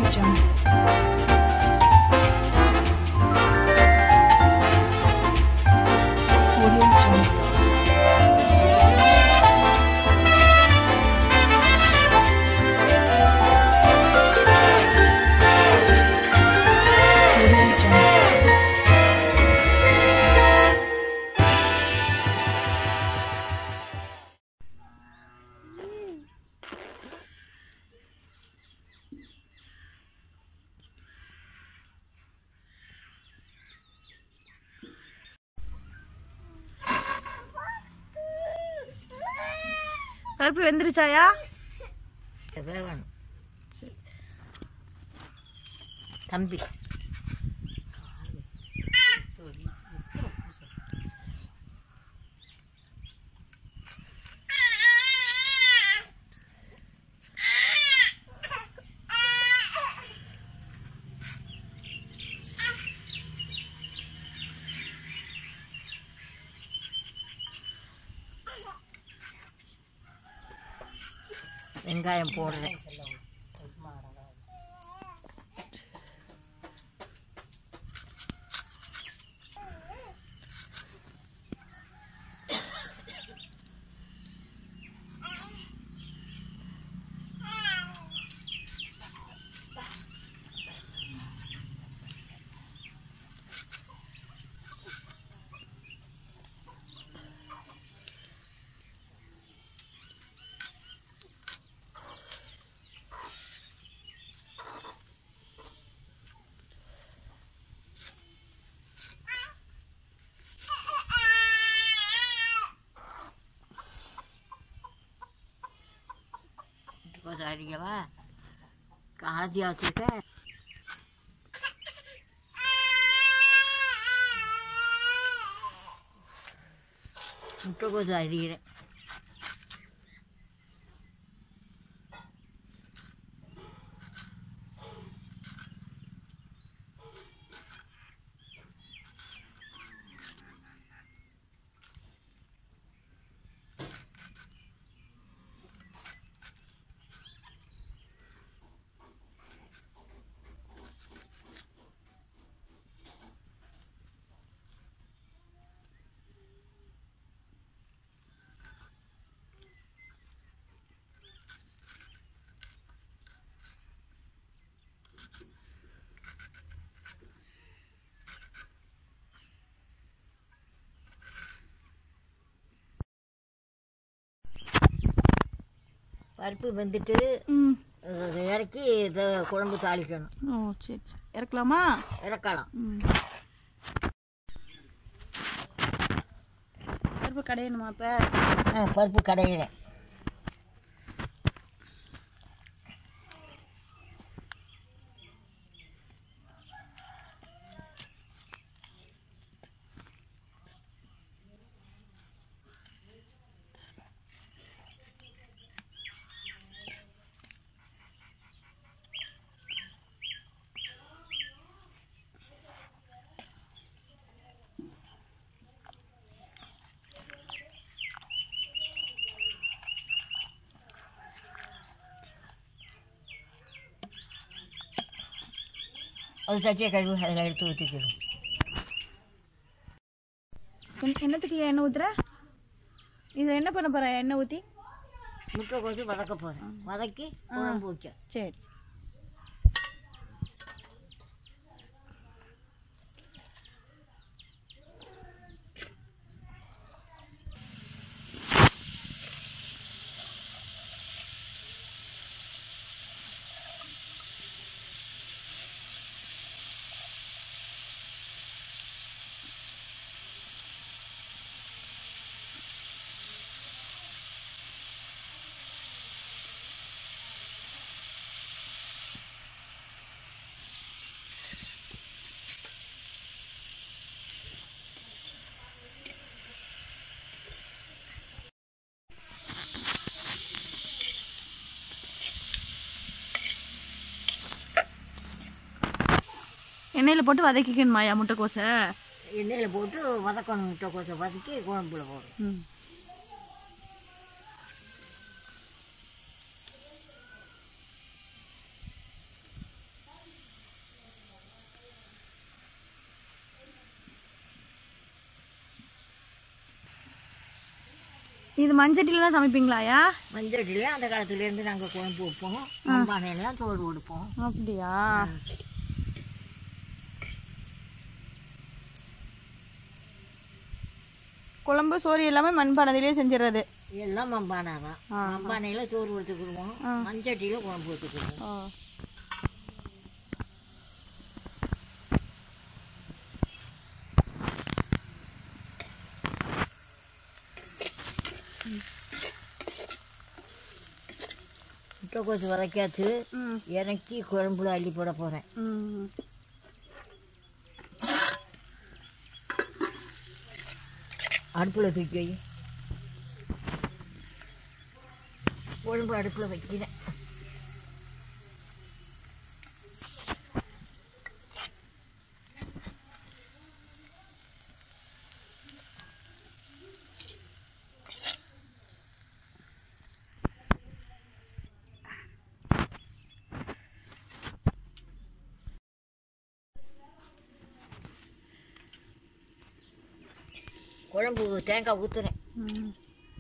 Jungle. Audio Jungle. Audio Jungle. பருப்பு வெந்துருச்சாயா வேகணும் தம்பி வெங்காயம் போடுறேன் கொஞ்சம் அடிக்கவா காஜியா வச்சுருக்க முட்டை கொஞ்சம் அடிக்கிறேன் பருப்பு வெந்துட்டு ம் அதை இறக்கி இதை குழம்பு தாளிக்கணும் ஓ சரி சரி இறக்கலாமா இறக்கலாம் ம் பருப்பு கடையணுமா இப்போ ஆ பருப்பு கடையிறேன் அது சட்டியை கழுவி அதில் எடுத்து ஊற்றிக்கணும் என்- என்னத்துக்கு எண்ணெய் ஊத்துற இது என்ன பண்ண போற எண்ணெய் ஊற்றி முட்டை கோச்சு வதக்க போகிறேன் வதக்கி குழம்பு வைக்க சரி சரி எண்ணெயில் போட்டு வதக்கிக்கணுமாயா முட்டைக்கோசை எண்ணெயில் போட்டு வதக்கணும் முட்டை கோச்சை வதக்கி குழம்புல போடணும் ம் இது மண்சட்டியில் தான் சமைப்பீங்களாயா மஞ்சட்டில் அந்த காலத்துலேருந்து நாங்கள் குழம்பு வைப்போம் மண்பானையெல்லாம் சோறு கொடுப்போம் அப்படியா குழம்பு சோறு எல்லாமே மண்பானதிலே செஞ்சிடுறது எல்லாம் மண்பானை தான் மண்பானையில் சோறு கொடுத்துக்கிடுவோம் மஞ்சட்டியில் குழம்பு வச்சுக்கிடுவோம் முட்டைக்கோசு வதக்காச்சு ம் இறக்கி குழம்புல அள்ளி போட போகிறேன் ம் அடுப்பில் தூக்கி வை குழம்பு அடுப்பில் வைக்கிறேன் குழம்பு தேங்காய் ஊற்றுறேன் ம்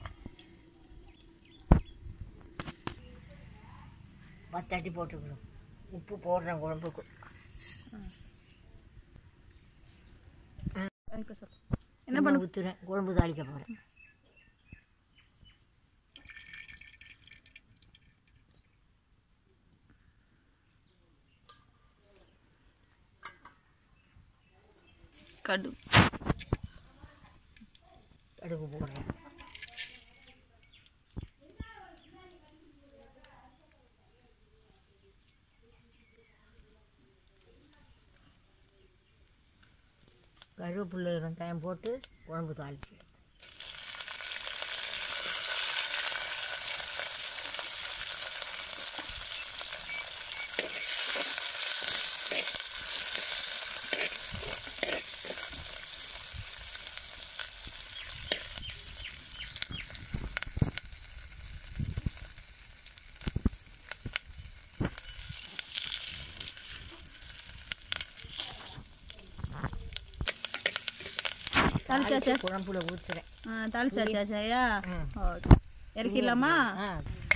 பத்தாட்டி போட்டுக்கணும் உப்பு போடுறேன் குழம்புக்கு அதுக்கு சொல்லு என்ன பண்ண ஊற்றுறேன் குழம்பு தாளிக்க போகிறேன் கடு கடுகு போடுறேன் கருவேப்பிள்ளை வெங்காயம் போட்டு குழம்பு தாளிச்சு தாளிச்சாச்சா குழம்புல ஊற்றுறேன் ஆ தாளிச்சாச்சாச்சாயா ம். ஓகே இறக்கிடலாமா ஆ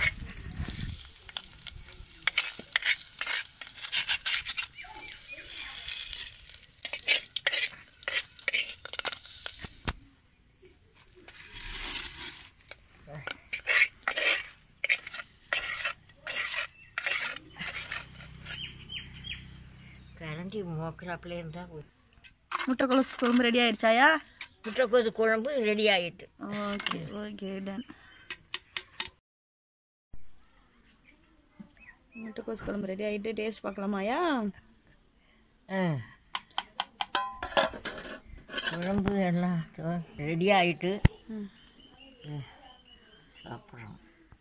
கரண்டி மோக்கராப்பில் இருந்தால் முட்டை கொலசு குழம்பு ரெடி ஆயிடுச்சாயா முட்டைக்கோசு குழம்பு ரெடி ஆகிட்டு ஓகே ஓகே டன் முட்டைக்கோசு குழம்பு ரெடி ஆகிட்டு டேஸ்ட் பார்க்கலாமாயா ஆ குழம்பு எல்லாம் ரெடி ஆகிட்டு ம். சாப்பிட்றோம்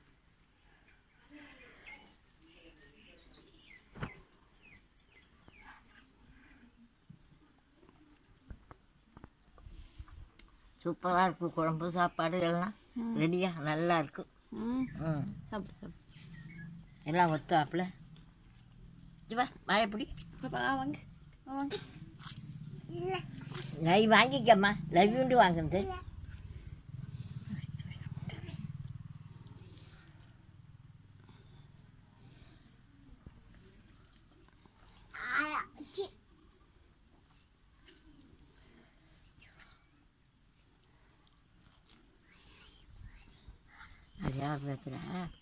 சூப்பராக இருக்கும் குழம்பு சாப்பாடு எல்லாம் ரெடியாக நல்லா இருக்கு ம் ம் சாப்பிடு சாப்பிடு எல்லாம் ஒத்தாப்புல வா வாயப்படி வா வாங்க வா, வாங்க லை வாங்கிக்கம்மா லவ் உண்டு வாங்குறது அது யார் பேசுகிறேன்